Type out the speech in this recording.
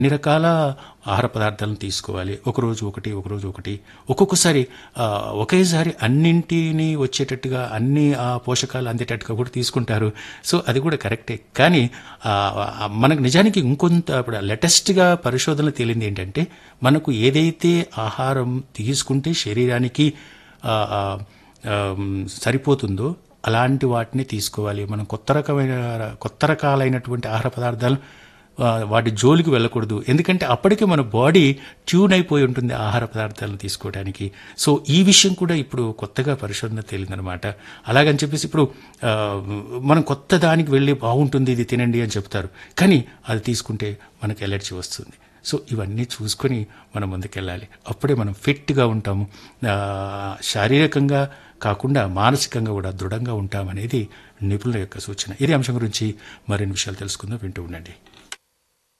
అన్ని రకాల ఆహార పదార్థాలను తీసుకోవాలి ఒకరోజు ఒకటి ఒకరోజు ఒకటి ఒక్కొక్కసారి ఆ, ఒకేసారి అన్నింటినీ వచ్చేటట్టుగా అన్ని ఆ పోషకాలు అందేటట్టుగా కూడా తీసుకుంటారు సో అది కూడా కరెక్టే కానీ ఆ, ఆ, మనకు నిజానికి ఇంకొంత ఇప్పుడు లేటెస్ట్గా పరిశోధనలు తేలింది ఏంటంటే మనకు ఏదైతే ఆహారం తీసుకుంటే శరీరానికి ఆ, ఆ, ఆ, సరిపోతుందో అలాంటి వాటిని తీసుకోవాలి మనం కొత్త రకమైన కొత్త రకాలైనటువంటి ఆహార పదార్థాలు ఆ, వాటి జోలికి వెళ్ళకూడదు ఎందుకంటే అప్పటికే మన బాడీ ట్యూన్ అయిపోయి ఉంటుంది ఆహార పదార్థాలను తీసుకోవడానికి సో ఈ విషయం కూడా ఇప్పుడు కొత్తగా పరిశోధన తేలిందనమాట అలాగని చెప్పేసి ఇప్పుడు ఆ, మనం కొత్త దానికి వెళ్ళి బాగుంటుంది ఇది తినండి అని చెప్తారు కానీ అది తీసుకుంటే మనకు ఎలర్జీ వస్తుంది సో ఇవన్నీ చూసుకొని మనం ముందుకెళ్ళాలి అప్పుడే మనం ఫిట్గా ఉంటాము ఆ, శారీరకంగా కాకుండా మానసికంగా కూడా దృఢంగా ఉంటామనేది నిపుణుల యొక్క సూచన ఇదే అంశం గురించి మరిన్ని విషయాలు తెలుసుకుందాం వింటూ ఉండండి